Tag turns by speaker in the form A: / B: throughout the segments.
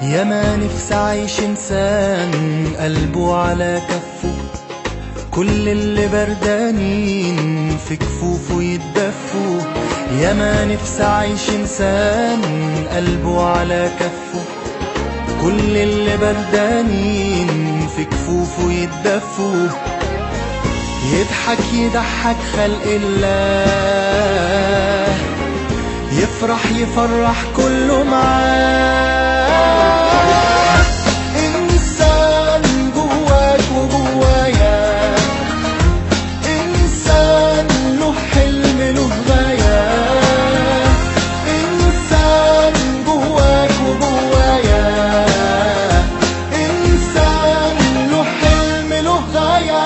A: يا ما نفسي عايش انسان قلبه على كفه كل اللي بردانين في كفوفه يتدفوا يا ما نفسي عايش انسان قلبه على كفه كل اللي بردانين في كفوفه يتدفوا يضحك يضحك خلق الله يفرح يفرح كله معاه إنسان جواك وجوايا إنسان له حلم له غاية إنسان جواك وجوايا إنسان له حلم له غاية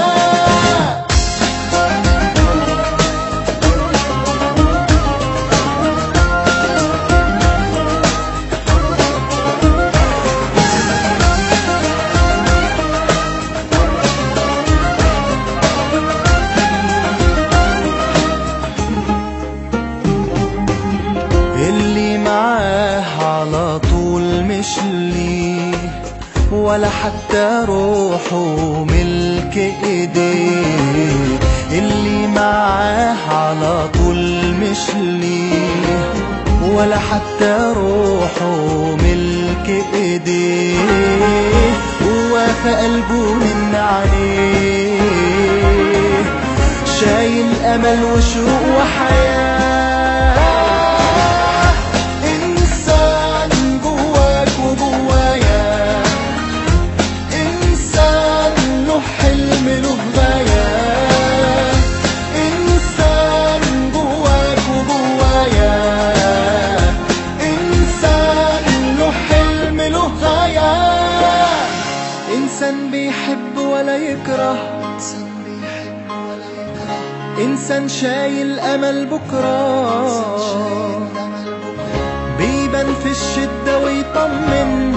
A: اللي معاه على طول مش ليه ولا حتى روحه ملك ايديه اللي معاه على طول مش ليه ولا حتى روحه ملك ايديه هو في قلبه من عليه شايل امل وشوق وحياه انسان جواك وجوايا انسان له حلم له غايه انسان جواك وجوايا انسان له حلم له غايه انسان بيحب ولا يكره انسان بيحب ولا يكره انسان شايل امل بكره بيبان في الشدة ويطمن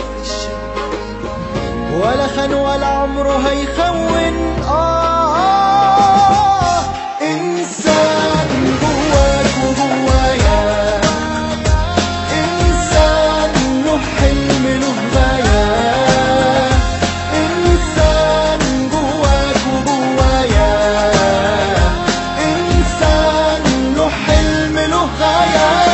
A: ولا خان ولا عمره هيخون آه إنسان جواك وجوايا إنسان له حلم له غاية إنسان جواك وجوايا إنسان له حلم له غاية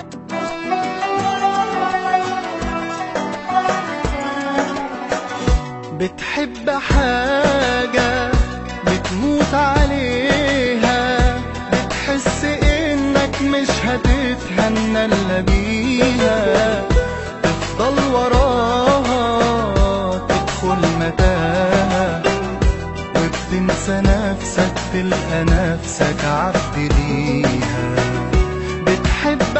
A: بتحب حاجة بتموت عليها بتحس انك مش هتتهنى الا بيها تفضل وراها تدخل متاهة وبتنسى نفسك تلقى نفسك عبد ليها بتحب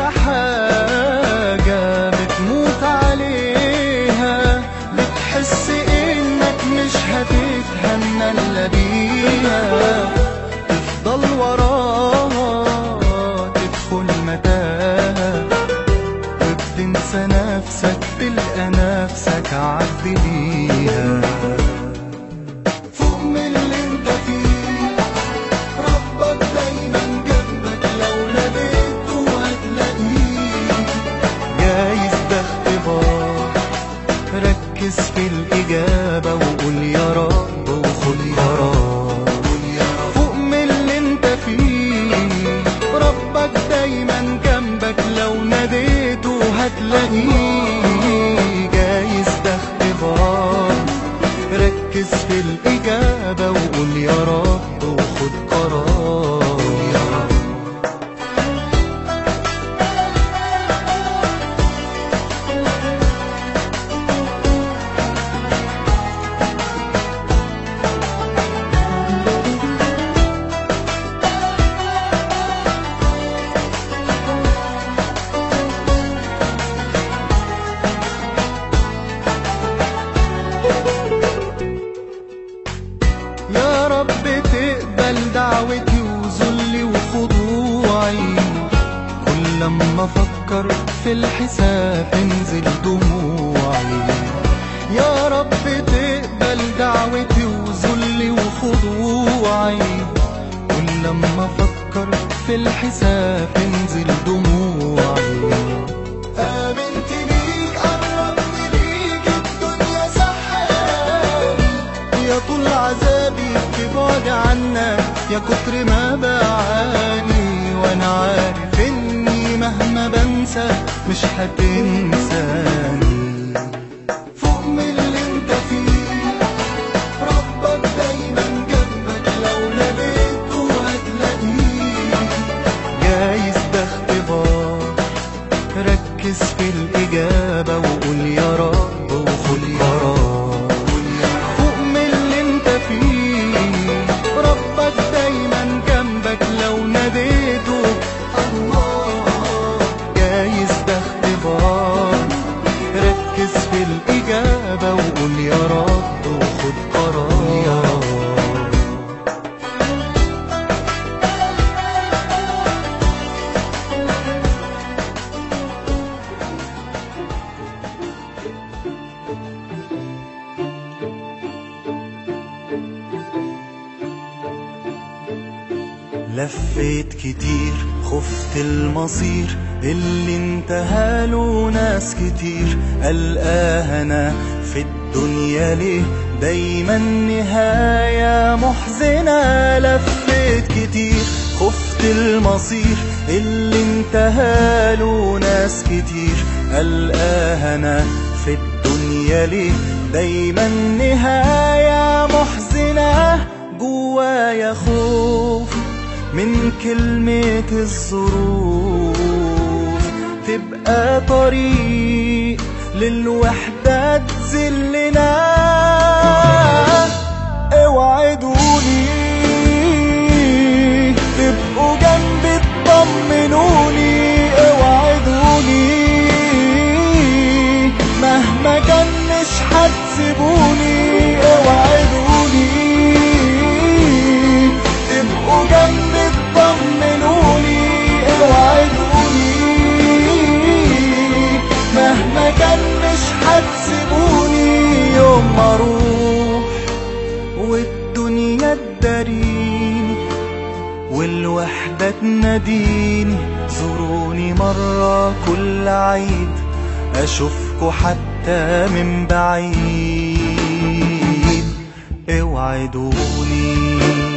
A: حاجة بتموت عليها بتحس انك مش هتتهنى الا بيها تفضل وراها تدخل متاهة وبتنسى نفسك تلقى نفسك عبد ليها فوق من اللي انت فيه ربك دايما جنبك لو ناديته هتلاقيه جايز ده اختبار ركز في الإجابة وقول يا رب وخد قرار فوق من اللي انت فيه ربك دايما جنبك لو ناديته هتلاقيه جايز ده اختبار ركز في الإجابة وقول يا رب وخد قرار يا رب يا رب تقبل دعوتي وذلي وخضوعي كل لما افكر في الحساب انزل دموعي يا رب تقبل دعوتي وذلي وخضوعي كل لما افكر في الحساب انزل دموعي آمنت بيك قربت عنك يا كتر ما بعاني وانا عارف اني مهما بنسى مش هتنساني فوق من اللي انت فيه ربك دايما جنبك لو ناديته هتلاقيه جايز ده اختبار ركز في الإجابة وقول يا رب وخد قرار فوق من اللي انت فيه ربك دايما جنبك لو ناديته الله جايز ده اختبار ركز في الإجابة وقول يا رب وخد قرار لفيت كتير خفت المصير اللي انتهى له ناس كتير ألقاها أنا في الدنيا ليه دايما نهاية محزنة لفيت كتير خفت المصير اللي انتهى له ناس كتير ألقاها أنا في الدنيا ليه دايما نهاية محزنة جوايا خوف من كلمة الظروف تبقى طريق للوحدة تذلنا اوعدوني تبقوا جنبي تطمنوني اوعدوني مهما كان مش هتسيبوني اوعدوني تبقوا جنبي تطمنوني اوعدوني مهما كان مش هتسيبوني يوم ما اروح والدنيا تداريني والوحدة تناديني زوروني مرة كل عيد أشوفكوا حتى من بعيد اوعدوني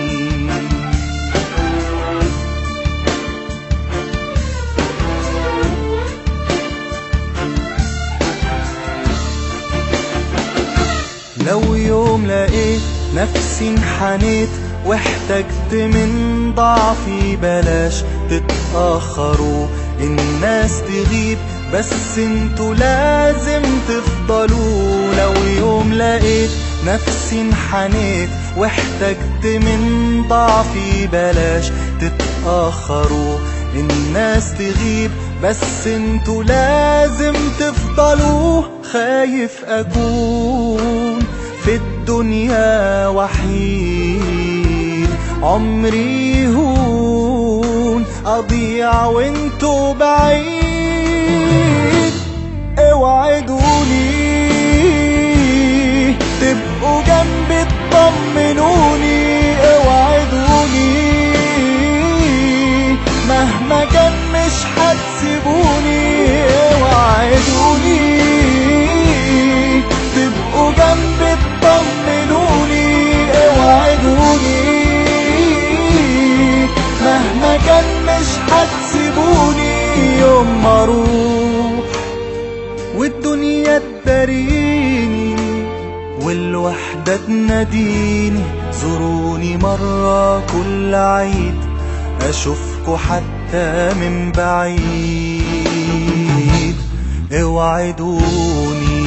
A: لو يوم لقيت نفسي انحنيت واحتجت من ضعفي بلاش تتأخروا الناس تغيب بس انتوا لازم تفضلوا لو يوم لقيت نفسي انحنيت واحتجت من ضعفي بلاش تتأخروا الناس تغيب بس انتوا لازم تفضلوا خايف اكون في الدنيا وحيد عمري يهون اضيع وانتوا بعيد اوعدوني تبقوا جنبي تطمنوني اوعدوني مهما كان مش هتسيبوني اوعدوني تبقوا جنبي تطمنوني اوعدوني مهما كان مش هتسيبوني يوم ما اروح والدنيا تداريني والوحدة تناديني زوروني مرة كل عيد أشوفكوا حتى من بعيد اوعدوني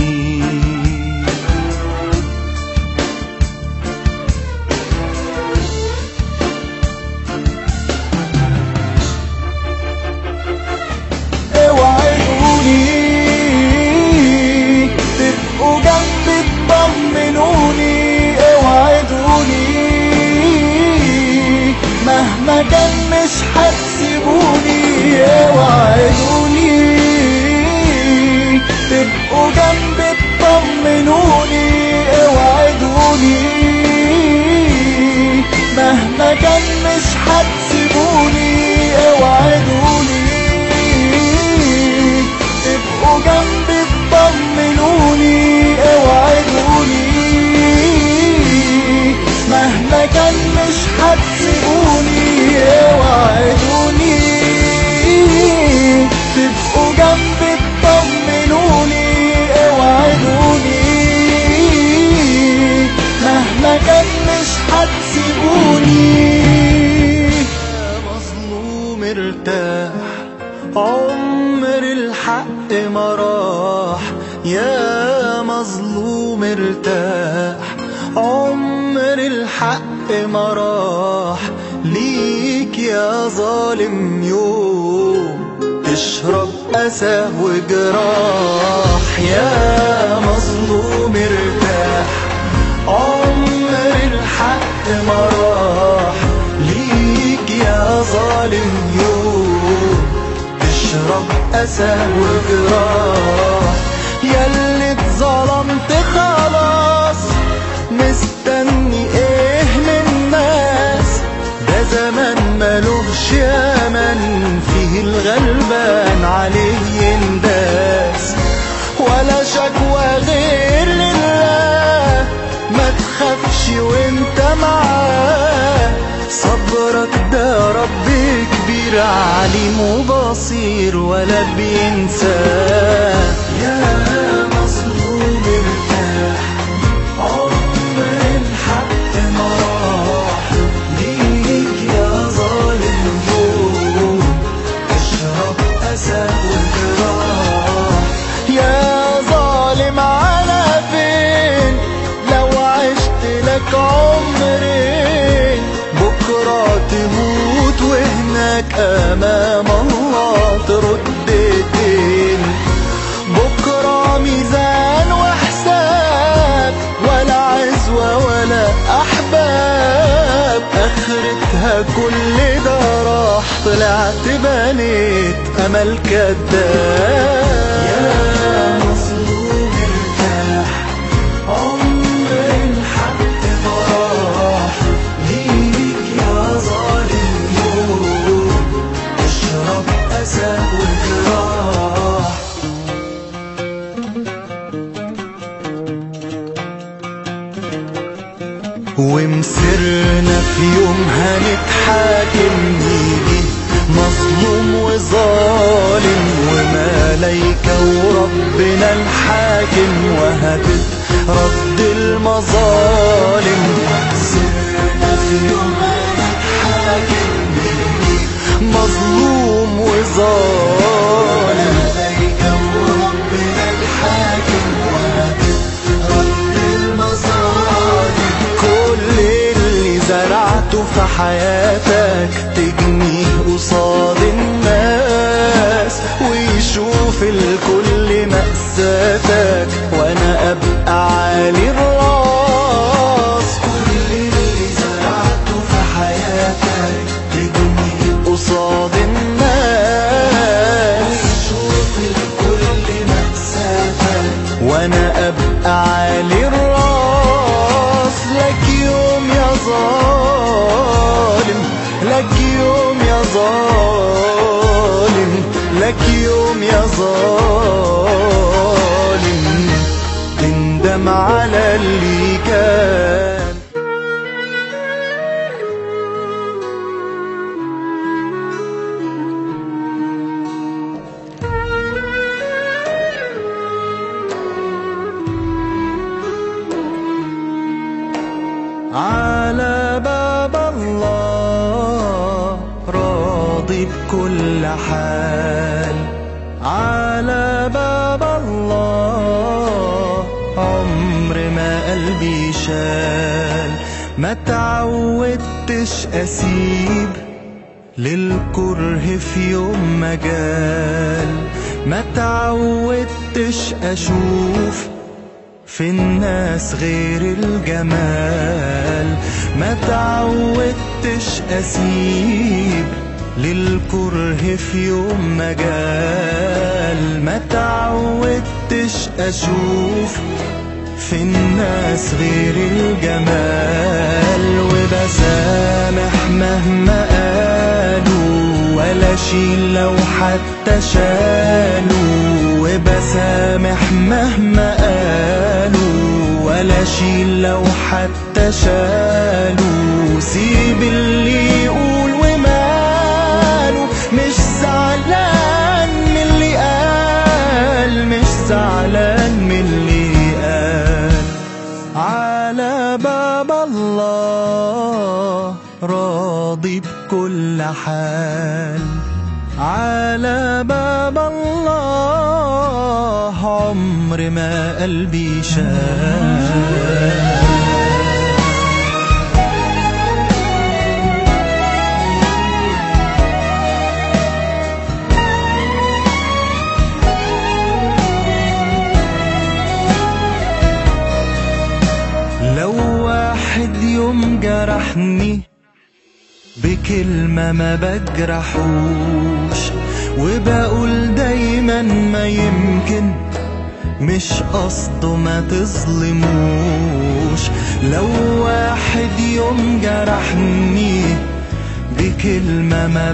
A: اوعدوني تبقوا جنبي تطمنوني اوعدوني مهما كان مش هتسيبوني اوعدوني تبقوا جنبي تطمنوني اوعدوني مهما كان مش هتسيبوني اوعدوني تبقوا جنبي تطمنوني اوعدوني مهما كان مرتاح عمر الحق ما راح يا مظلوم ارتاح عمر الحق ما راح ليك يا ظالم يوم تشرب أسى وجراح يا مظلوم ارتاح عمر الحق ما راح ليك يا ظالم يوم تشرب أسى وجراح ياللي اتظلمت خلاص مستني ايه من الناس ده زمان ملوش يمن فيه الغلبان عليه ينداس ولا شكوى غير لله ما تخافش وانت معاه صبرك ده رب كبير عليم وبصير ولا بينساه يا مظلوم ارتاح عمر الحق ما راح ليك يا ظالم يوم اشرب أسى وجراح يا ظالم على فين لو عشت لك عمرين بكرة تموت وهناك أمام الله ترد الدين بكرة ميزان وحساب ولا عزوة ولا أحباب آخرتها كل ده راح طلعت بنيت أمل كداب يا مظلوم ارتاح عمر الحق ما راح ليك يا ظالم يوم اشرب أسى وجراح ومسرنا في يوم هنتحاكم نيجي مظلوم وظالم وملايكة وربنا الحاكم وهتترد المظالم سرنا في يوم هنتحاكم نيجي مظلوم وظالم ملايكة وربنا الحاكم وهتترد المظالم كل اللي زرعته في حياتك تجنيه قصاد الناس ويشوف الكل مأساتك وانا ابقى عالي الراس كل اللي زرعته في حياتك تجنيه قصاد الناس ويشوف الكل مأساتك وانا ابقى عالي الراس لك يوم يا ظالم لك يوم يا ظالم لك يوم يا ظالم تندم على اللي كان على باب الله راضي بكل حال على باب الله عمر ما قلبي شال ما تعودتش اسيب للكره في يوم مجال ما تعودتش اشوف في الناس غير الجمال ما تعودتش اسيب للكره في يوم مجال ما تعودتش اشوف في الناس غير الجمال وبسامح مهما قالوا ولا شيل لو حتى شالوا وبسامح مهما قالوا ولا شيل لو حتى شالوا سيب اللي يقول وماله مش زعلان من اللي قال مش زعلان من اللي قال على باب الله راضي بكل حال باب الله عمر ما قلبي شاف لو واحد يوم جرحني بكلمة ما بجرحوش وبقول دايما ما يمكن مش قصده ما تظلموش لو واحد يوم جرحني بكلمة ما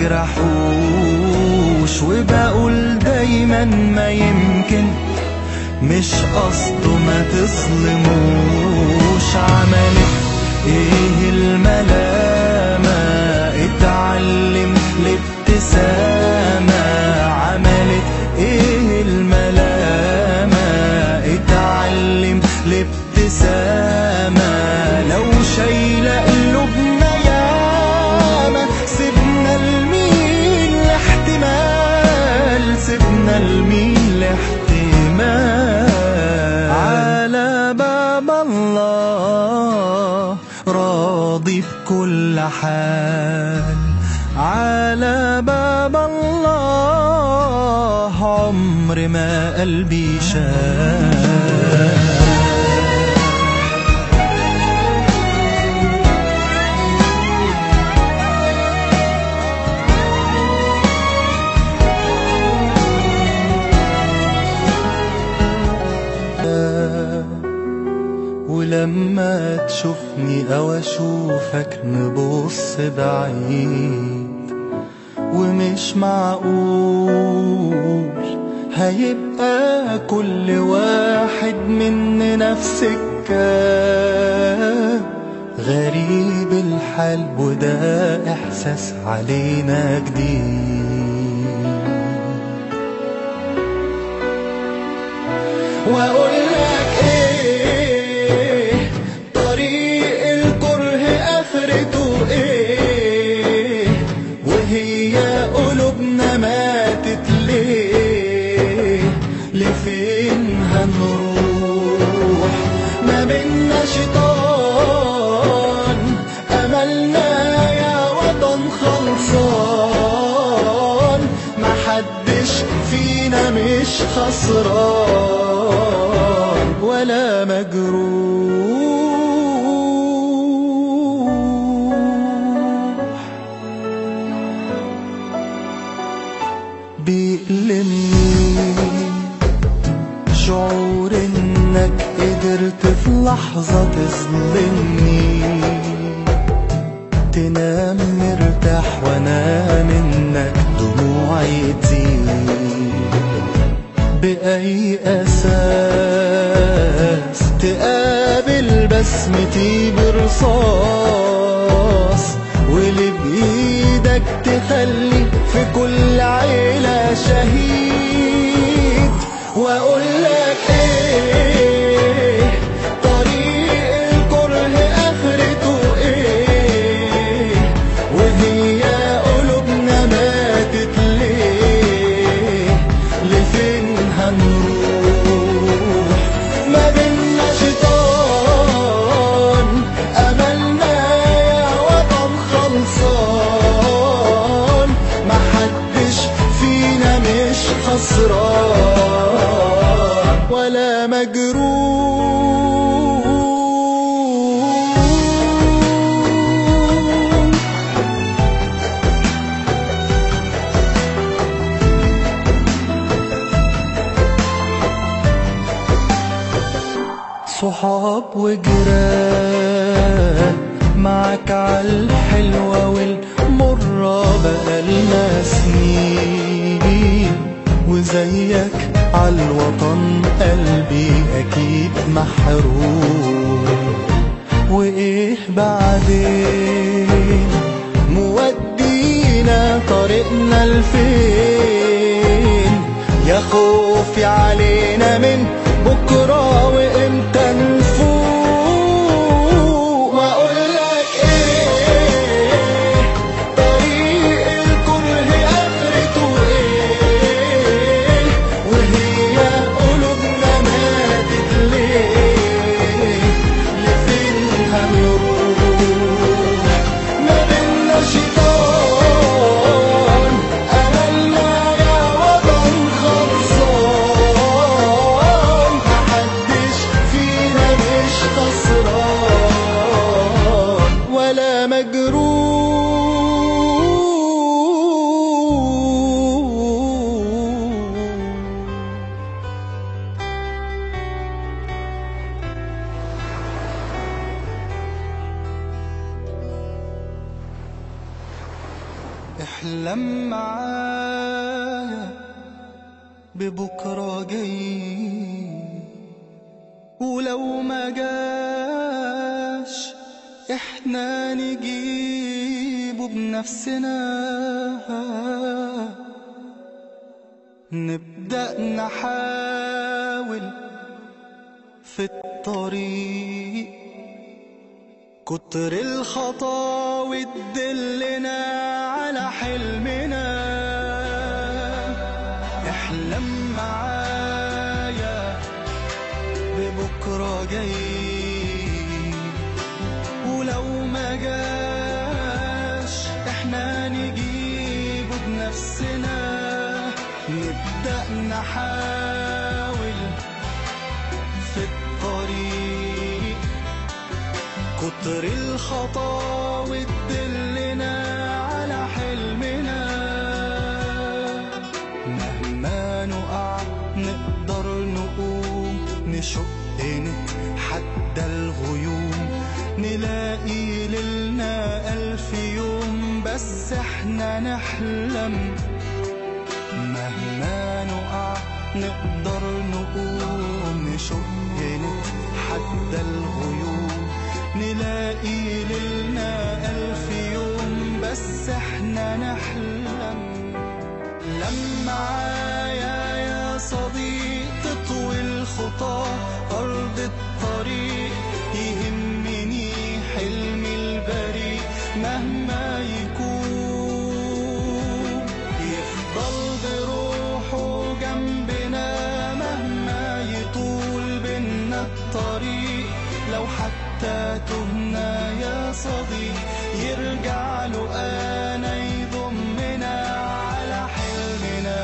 A: بجرحوش وبقول دايما ما يمكن مش قصده ما تظلموش عملت ايه الملامة اتعلم الابتسامة عملت ايه الملامة اتعلم الابتسامة لو شايلة قلوبنا ياما سيبنا الميل الاحتمال سيبنا الميل الاحتمال على باب الله راضي بكل حال على باب الله عمر ما قلبي شاف ولما تشوفني او اشوفك نبص بعيد ومش معقول هيبقى كل واحد مننا في سكة غريب الحال وده احساس علينا جديد واقول لك ايه طريق الكره اخرته ايه وهي قلوبنا ماتت ليه لفين هنروح ما بينا شيطان املنا يا وطن خلصان محدش فينا مش خسران ولا مجروح بيألمني شعور انك قدرت في لحظة تظلمني تنام مرتاح وانا منك دموعي تزيد بأي أساس تقابل بسمتي برصاص واللي بإيدك تخلي في كل عيلة شهيد وأقول لك إيه طريق الكره آخرته إيه وهي قلوبنا ماتت ليه لفين هنروح ما بينا شيطان أملنا يا وطن خلصان محدش فينا مش خسران ولا مجروح صحاب وجيران معاك عالحلوة والمرة بقالنا سنين وزيك عالوطن قلبي أكيد محروم وإيه بعدين مودينا طريقنا لفين يا خوفي علينا من بكرة وإمتى نفوق وأقول لك إيه طريق الكره آخرته إيه احلم معايا ببكرة جاي ولو ما جاش احنا نجيبه بنفسنا نبدأ نحاول في الطريق كتر الخطاوي تدلنا على حلمنا احلم معايا ببكرة جاي ولو ما جاش احنا نجيبه بنفسنا نبدأ نحاول في الطريق كتر الخطاوي تدلنا على حلمنا مهما نقع نقدر نقوم نشق نتحدى الغيوم نلاقي ليلنا ألف يوم بس احنا نحلم مهما نقع نقدر نقوم نشق نتحدى الغيوم نلاقي ليلنا ألف يوم بس احنا نحلم لما معايا يا صديق تطوي الخطى أرض الطريق يهمني حلمي البريء مهما يكون يفضل بروحه جنبنا مهما يطول بينا الطريق لو حتى تهنا يا صديق يرجع له أنا يضمنا على حلمنا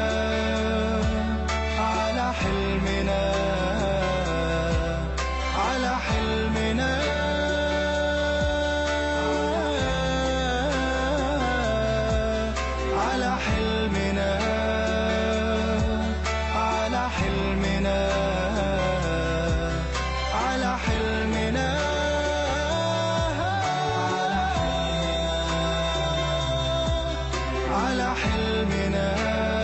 A: على حلمنا على حلمنا على حلمنا على حلمنا على حلمنا على حلمنا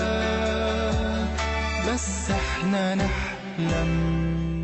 A: بس احنا نحلم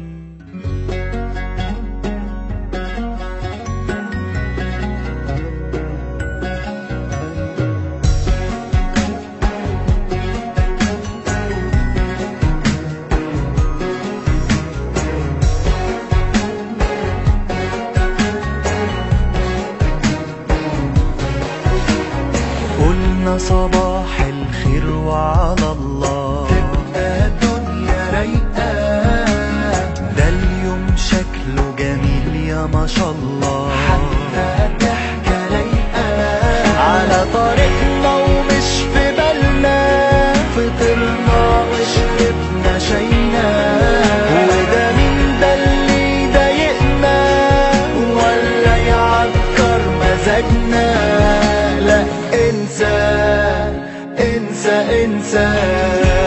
A: قلنا صباح الخير وعلى الله تبقى الدنيا رايقة ده اليوم شكله جميل يا ما شاء الله حتى الضحكة رايقة على طريقنا ومش في بالنا فطرنا وشربنا شينا وده مين ده اللي يضايقنا ولا يعكر مزاجنا لا انسى انسى انسى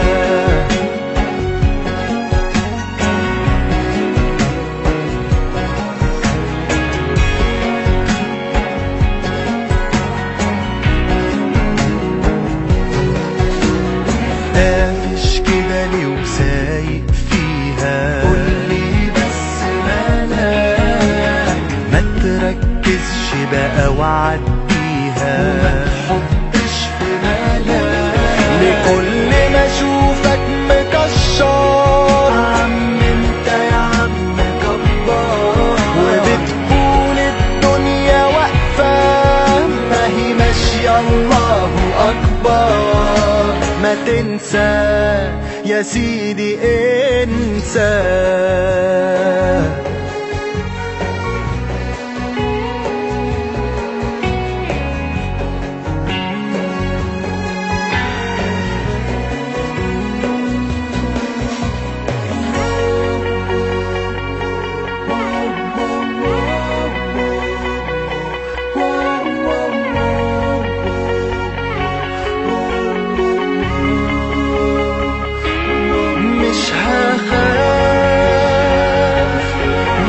A: قافش كده ليه وسايق فيها قولي بس مالك ما تركزش بقى وعديها وما تحطش في بالك لكل ما اشوفك مكشر عم انت يا عم كبار وبتكون الدنيا واقفة ما هي ماشية الله أكبر ما تنسى يا سيدي انسى مش هخاف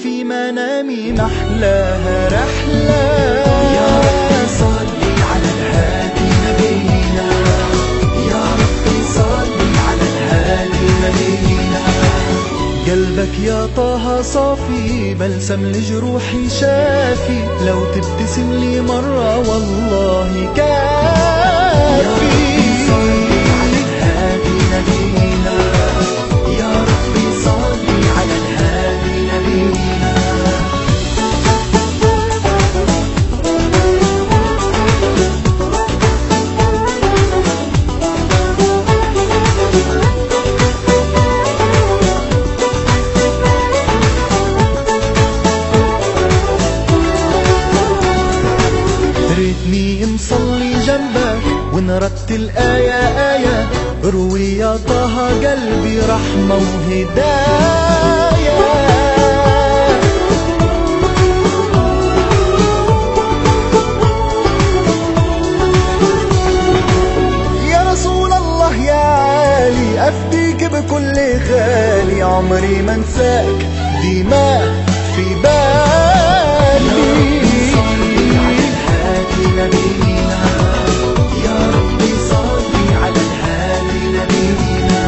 A: في منامي محلاها رحلة
B: يا رب صلي على الهادي نبينا يا رب صلي على الهادي نبينا
A: قلبك يا طه صافي بلسم لجروحي شافي لو تبتسم لي مرة والله كافي
B: على الهادي نبينا يا رب صلي على الهادي نبينا
A: ريتني مصلي جنبك ونرتل آية آية روي يا طه قلبي رحمة وهداية يا رسول الله يا عالي أفديك بكل غالي عمري ما انساك دماء في بالي
B: الهادي نبينا يا رب صلي على الهادي نبينا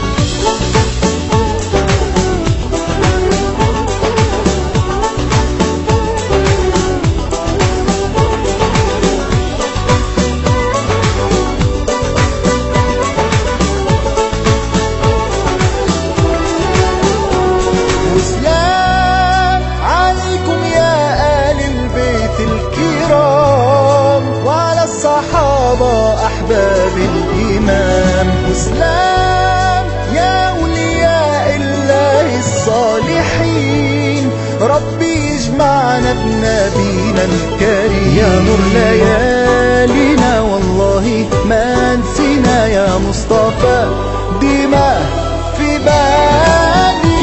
A: وسلام عليكم يا آل البيت الكرام وعلى الصحابة أحباب الإمام وسلام يا أولياء الله الصالحين ربي يجمعنا بنبينا الكريم يا نور ليالينا والله ما نسينا يا مصطفى دماء في بالي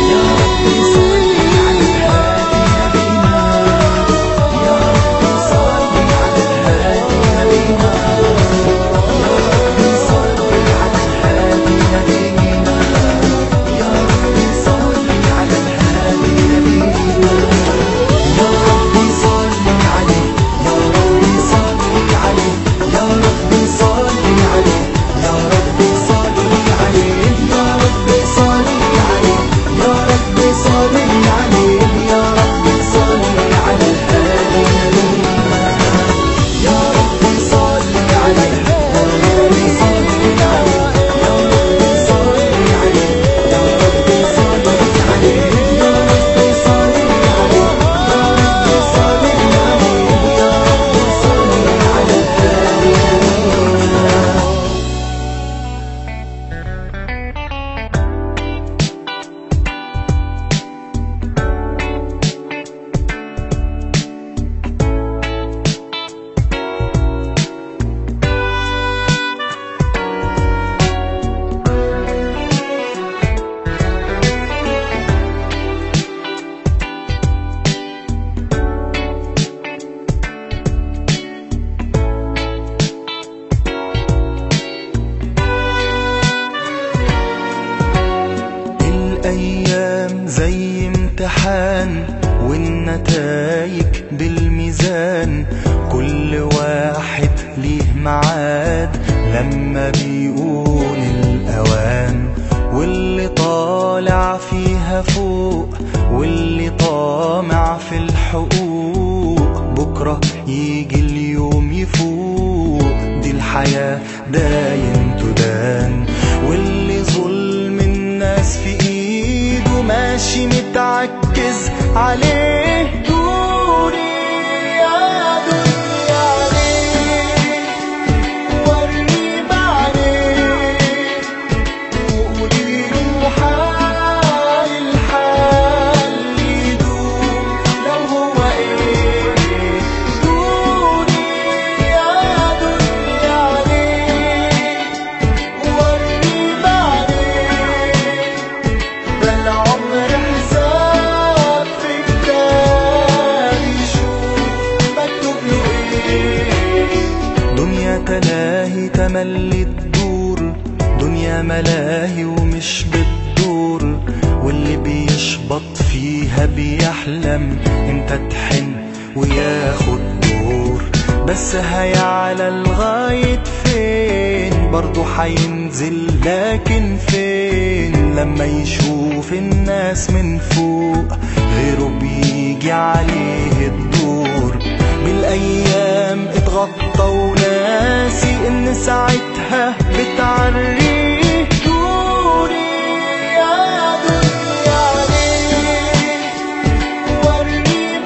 B: يا رب صلي على الهادي نبينا يا رب صلي على الهادي نبينا يا رب صلي على الهادي نبينا يا رب صلي عليه يا رب صلي عليه يا رب صلي عليه يا رب صلي عليه يا رب صلي عليه يا رب صلي عليه يا رب صلي على الهادي نبينا يا رب صلي عليه يا رب صلي عليه يا رب صلي عليه يا رب صلي عليه يا رب صلي عليه يا رب صلي عليه يا رب صلي على الهادي نبينا
A: الأيام زي امتحان والنتايج بالميزان كل واحد ليه معاد لما بيقول الأوان واللي طالع فيها فوق واللي طامع في الحقوق بكرة يجي اليوم يفوق دي الحياة داين تدان واللي ظلم الناس في ايده ماشي متعكز عليه دوري يا دنيا عليه ورني بعدين وقولي له حال الحال يدوم لو هو ايه دوري يا دنيا عليه ورني بعدين ده العمر حساب في كتاب فيها بيحلم انت تحن وياخد دور بس هيعلى لغاية فين برضو حينزل لكن فين لما يشوف الناس من فوق غيره بيجي عليه الدور بالايام اتغطى وناسي ان ساعتها بتعريه دوري يا دنيا عليك ورني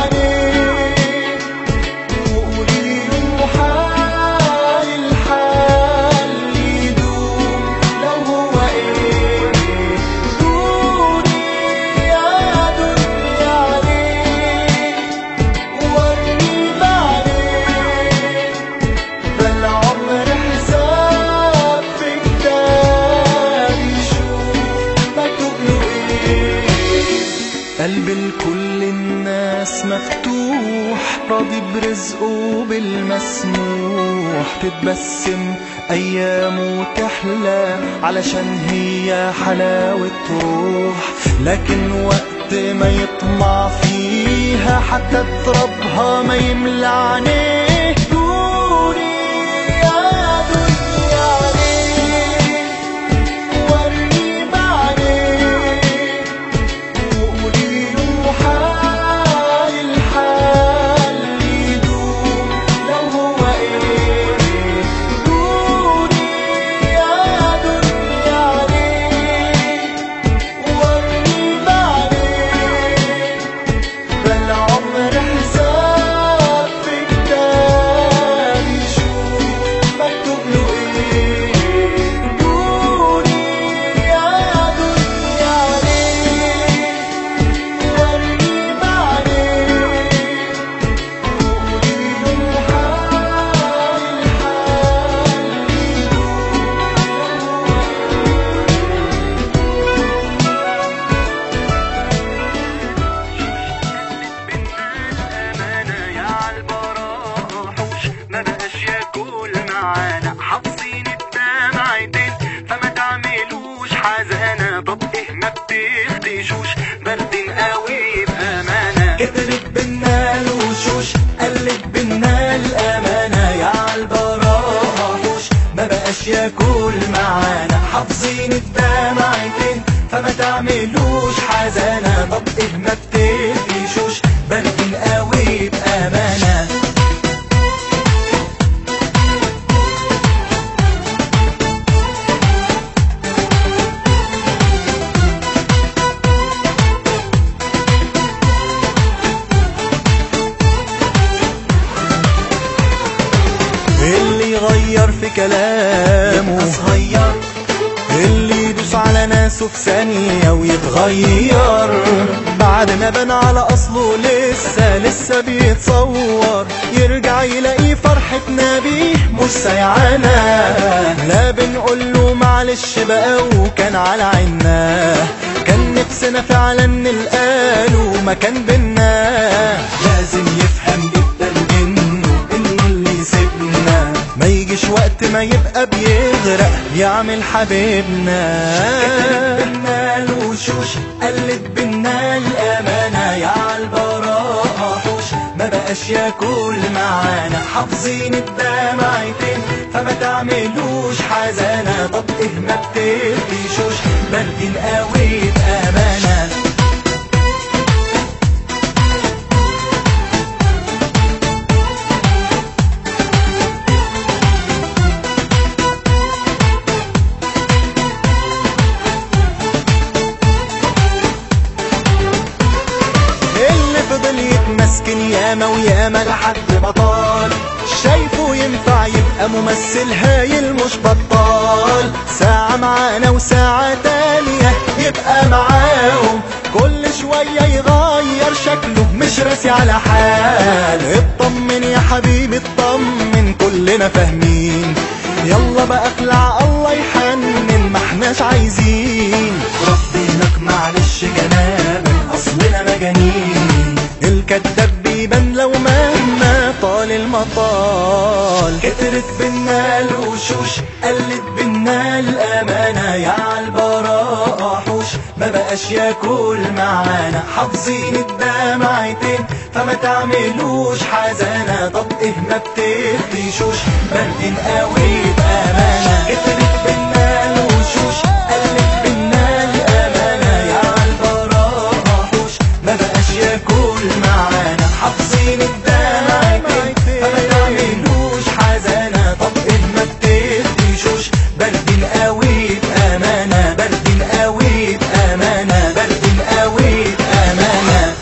A: بعدين وقولي له حال الحال يدوم لو هو ايه دوري يا دنيا عليك ورني بعدين ده العمر حساب في كتاب يشوف مكتوب له ايه قلب لكل الناس مفتوح راضي برزقه بالمسموح تتبسم ايامه تحلى علشان هي حلاوة روح لكن وقت ما يطمع فيها حتى ترابها ما يملى عينيه دوري يا دنيا عليك ورني بعدين وقولي له حال الحال يدوم لو هو ايه دوري يا دنيا عليك ورني بعدين ده العمر حساب في كتاب يشوف مكتوب له ايه دوري يا دنيا عليك ورني بعدين وقولي له حال الحال
C: أمانة يا عالبراء حوش ما بقاش ياكل معانا حافظين الدمعتين فما تعملوش حزانة طب ايه ما بتخدشوش باردين قوي بأمانة
A: كترت بينا الوشوش قلت بينا الأمانة يا عالبراء حوش ما بقاش ياكل معانا حافظين الدمعتين فما تعملوش حزانة طب ايه ما بتقفشوش باردين قوي بأمانة اللي يغير في كلامه صغير اللي يدوس على ناسه في ثانية ويتغير بعد ما بان على أصله لسه لسه بيتصور يرجع يلاقي فرحتنا بيه مش سيعانا لا بنقول له معلش بقى وكان على عنا كان نفسنا فعلا نلقاله مكان بينا لازم يفهم جدا انه انه اللي يسيبنا ما يجيش وقت ما يبقى بيغرق يعمل حبيبنا بينا الوشوش قلت بينا الامانه يا عالبراء حوش ما بقاش ياكل معانا حافظين الدمعتين فما تعملوش حزانه طب ايه ما بتقفشوش باردين قوي بامانه اللي فضل يتمسكن ياما وياما لحد ما طال شايفه ينفع يبقى ممثل هايل مش بطال ساعة معانا وساعة تانية يبقى معاهم كل شوية يغير شكله مش راسي على حال اطمن يا حبيبي اطمن كلنا فاهمين يلا بقى اخلع الله يحنن ما احناش عايزين ربينك معلش جنابك اصلنا مجانين الكداب بيبان لو مهما طال المطال كترت بينا الوشوش قلت بينا الامانه يا عالبراء حوش ما بقاش يا
C: ياكل معانا حافظين الدمعتين فما تعملوش حزانة طب ايه ما بتخدشوش برد قوي بأمانة اترك بينا الوشوش قلت بينا الأمانة يا عالبراءة حوش ما بقاش ياكل معانا حافظين الدمعتين فما تعملوش حزانة طب ايه ما بتخدشوش برد قوي بأمانة برد قوي بأمانة برد قوي بأمانة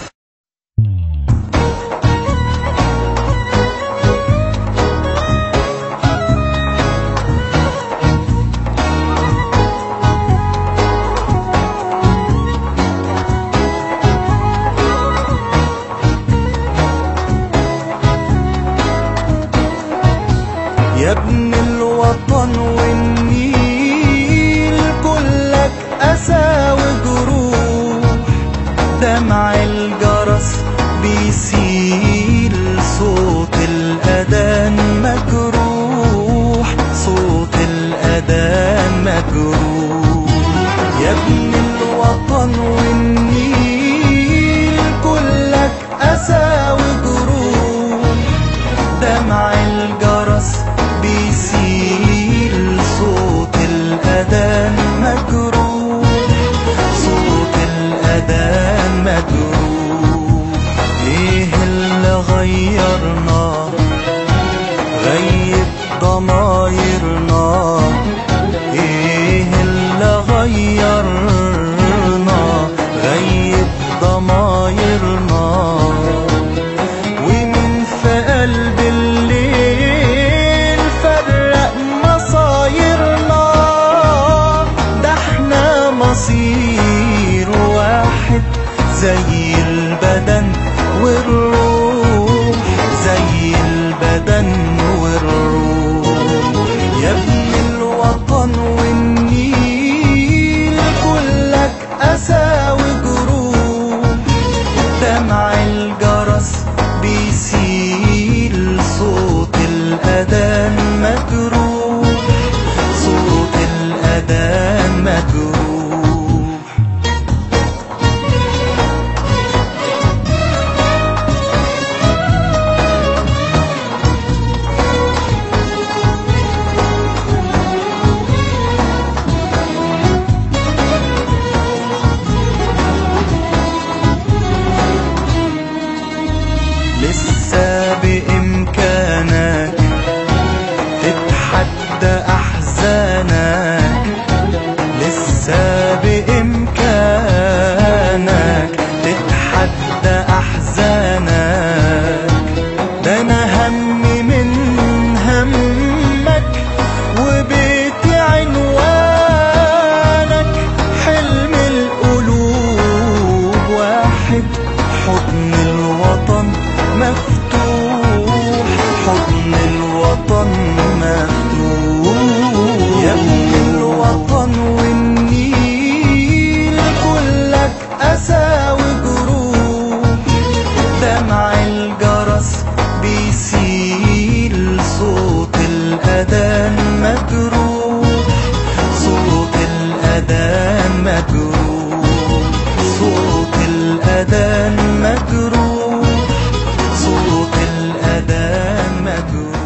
A: يا ابن الوطن والنيل كلك أسى وجروح دمع الجرس بيسيل صوت الأذان مجروح صوت الأذان مجروح يا ابن الوطن والنيل كلك أسى وجروح دمع الجرس بيسيل صوت الأذان مجروح صوت الأذان مجروح إيه اللي غيرنا غيب ضمايرنا إيه اللي غيرنا غيب ضمايرنا ومن في قلب الليل فرق مصايرنا ده احنا مصير واحد زي البدن والروح زي البدن والروح يا ابن الوطن والنيل كلك أسى وجروح دمع الجرس بيسيل صوت الأذان مجروح صوت الأذان مجروح لسه بإمكانك تتحدى أحزانك لسه بإمكانك تتحدى أحزانك ده أنا همي من همك وبيتي عنوانك حلم القلوب واحد حضن الوطن مفتوح حضن الوطن مفتوح يا ابن الوطن والنيل كلك أسى وجروح دمع الجرس بيسيل صوت الأذان مجروح صوت الأذان مجروح صوت الأذان مجروح صوت الأذان مجروح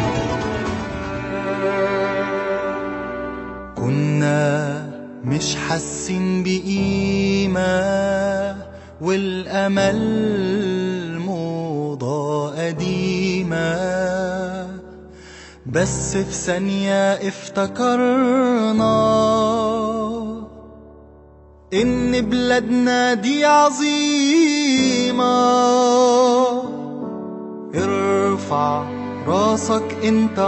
A: كنا مش حاسين بقيمة والأمل موضة قديمة بس في ثانية افتكرنا إن بلادنا دي عظيمة ارفع راسك انت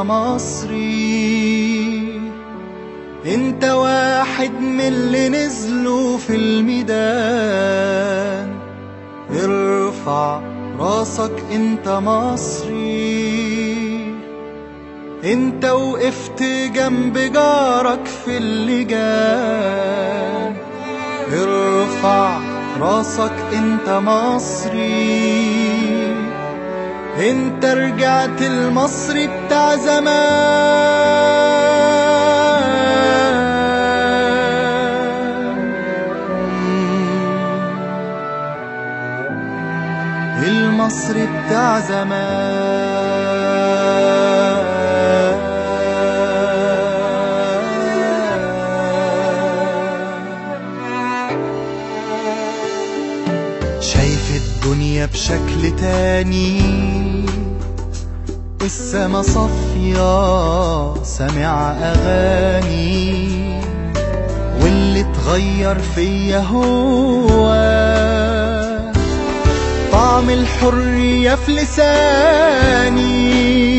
A: مصري انت واحد من اللي نزلوا في الميدان ارفع راسك انت مصري انت وقفت جنب جارك في اللجان ارفع راسك انت مصري انت رجعت المصري بتاع زمان المصري بتاع زمان شايف الدنيا بشكل تاني السما صافية سامع أغاني واللي اتغير فيا هو طعم الحرية في لساني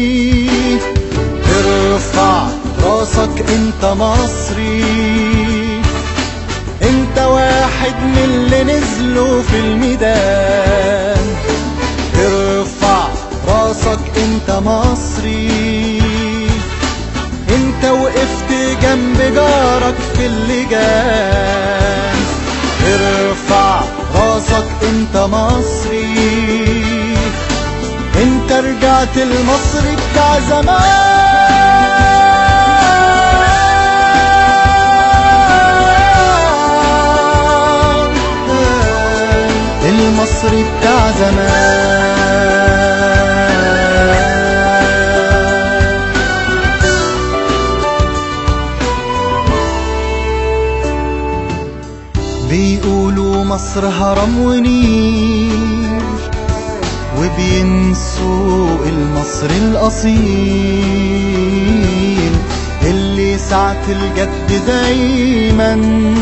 A: ارفع راسك انت مصري انت واحد من اللي نزلوا في الميدان ارفع راسك انت مصري انت وقفت جنب جارك في اللجان ارفع راسك انت مصري انت رجعت المصري بتاع زمان المصري بتاع زمان بيقولوا مصر هرم ونيل وبينسوا المصري الأصيل اللي ساعة الجد دايما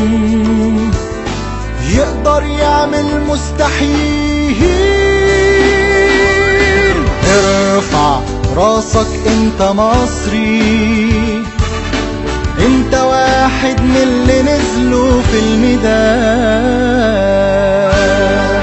A: يقدر يعمل مستحيل ارفع راسك انت مصري انت واحد من اللي نزلوا في الميدان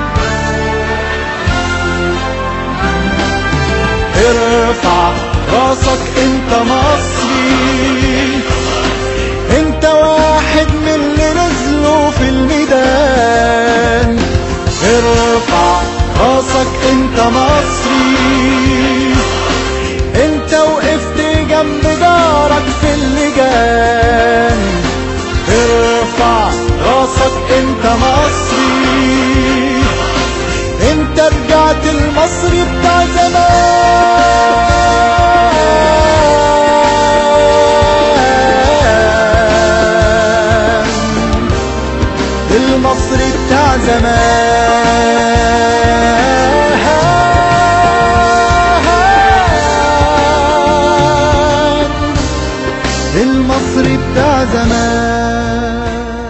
A: ارفع راسك انت مصري انت واحد من اللي نزلوا في الميدان ارفع راسك انت مصري انت وقفت جنب جارك في اللجان ارفع راسك انت مصري انت رجعت المصري بتاع زمان المصري بتاع زمان المصري بتاع زمان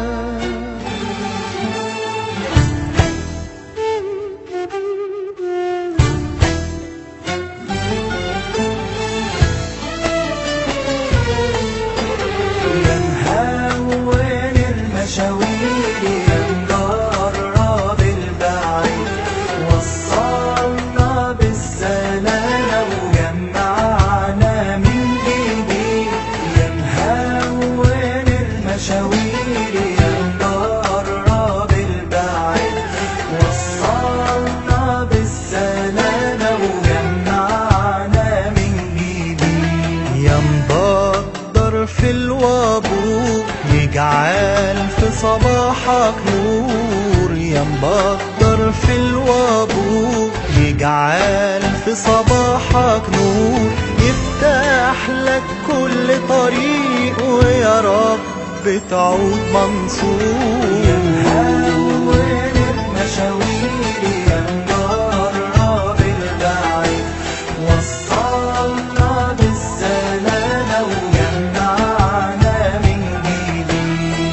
C: يا مهون المشاوير يا مجرب البعيد وصلنا بالسلامة وجمعنا من جديد يا مهون المشاوير يا مجرب البعيد وصلنا بالسلامة وجمعنا من جديد
A: يا مبدر في الوابور يجعل في صباحك نور يا مبدر في الوابور يجعل في صباحك نور يفتح لك كل طريق ويا رب تعود منصور
C: يا مهون المشاوير يا مجرب البعيد وصلنا بالسلامة وجمعنا من جديد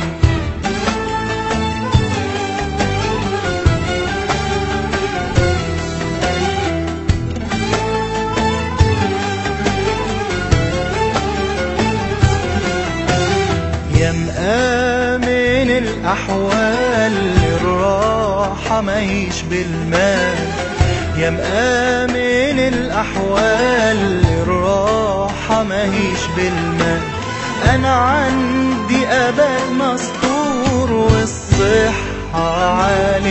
A: يا مآمن الأحوال الراحة ماهيش بالمال يا مآمن الأحوال الراحة ماهيش بالمال أنا عندي أباء مستور والصحة عالي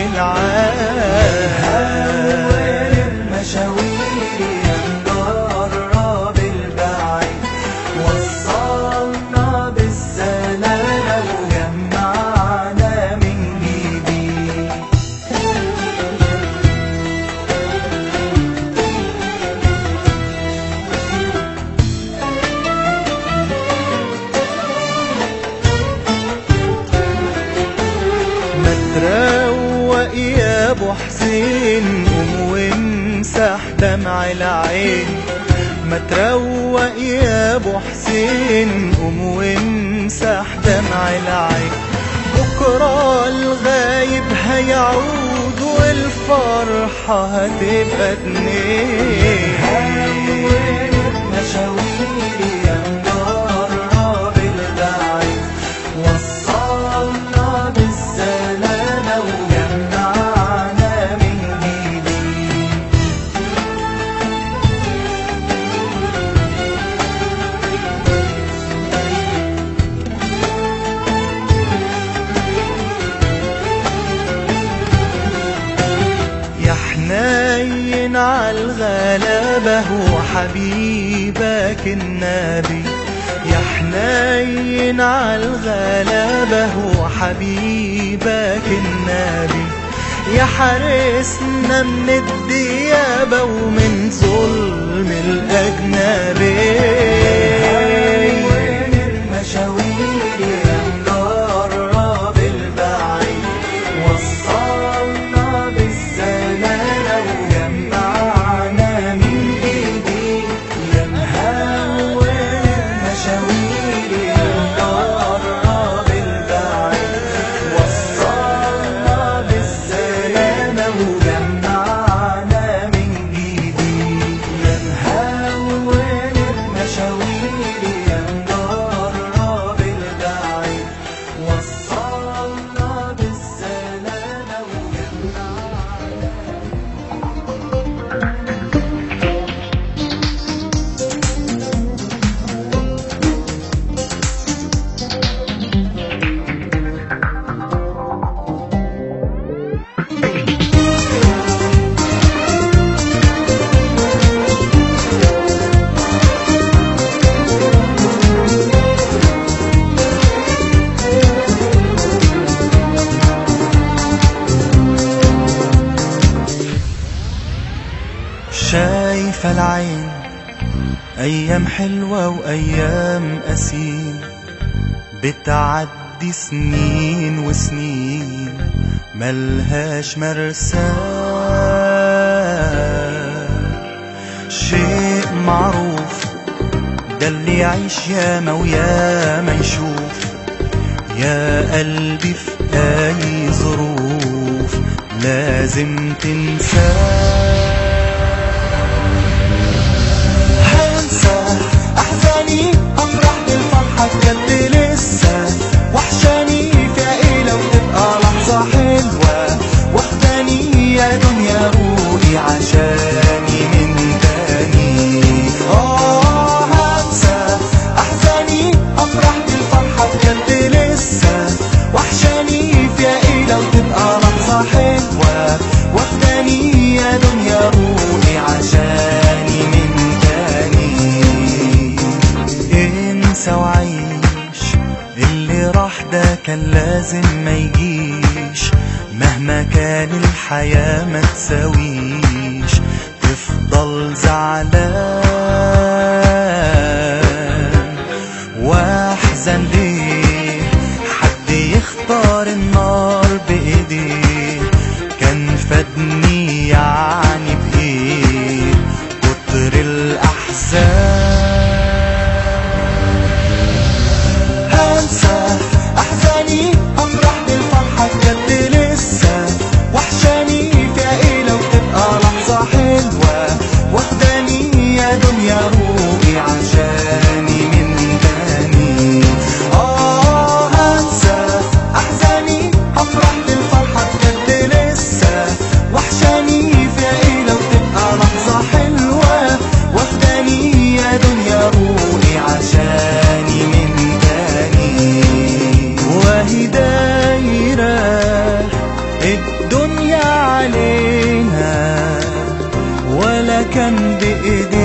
A: العال
C: هون المشاوير يا مجرب البعيد وصلنا بالسلامة وجمعنا من جديد
A: حسين قوم وامسح دمع العين ما تروق يا ابو حسين قوم وامسح دمع العين بكرة الغايب هيعود والفرحة هتبقى اتنين
C: مشاويري يا مجرب البعيد وصلنا بالسلامة وجمعنا من جديد
A: يا حنين عالغلابة وحبيبك النبي يا حنين عالغلابة وحبيبك النبي يا حارسنا من الديابة ومن ظلم الأجنبي
C: وين المشاوير يا مجرب البعيد وصلنا بالسلامة وجمعنا من جديد يا مهون المشاوير يا مجرب البعيد وصلنا بالسلامة وجمعنا من جديد يا مهون المشاوير يا مجرب البعيد وصلنا بالسلامة وجمعنا
A: شايفة العين أيام حلوة وأيام قسيم بتعدي سنين وسنين ملهاش مرساه شيء معروف ده اللي يعيش ياما وياما يشوف يا قلبي في أي ظروف لازم تنساه هنسى احزاني افرح بالفرحه بجد لسه وحشاني فيها ايه لو تبقى لحظه حلوه واخداني يا دنيا روقي عشاني من تاني اه هنسى احزاني افرح بالفرحه بجد لسه وحشاني فيها ايه لو تبقى لحظه حلوه واخداني يا دنيا روقي عشاني من تاني انسى وعيش اللي راح ده كان لازم ما يجيش مهما كان الحياة ما تساويش تفضل زعلان واحزن ليه حد يختار النار بايديه كان فادني يعني بايه كتر الاحزان هنسى احزاني افرح بالفرحه بجد لسه وحشاني فيها ايه لو تبقى لحظه حلوه واخداني يا دنيا روقي عشاني من تاني اه هنسى احزاني افرح بالفرحه بجد لسه وحشاني فيها ايه لو تبقى لحظه حلوه واخداني يا دنيا روقي عشاني من تاني وهي دايرة الدنيا علينا ولا كان بإيدينا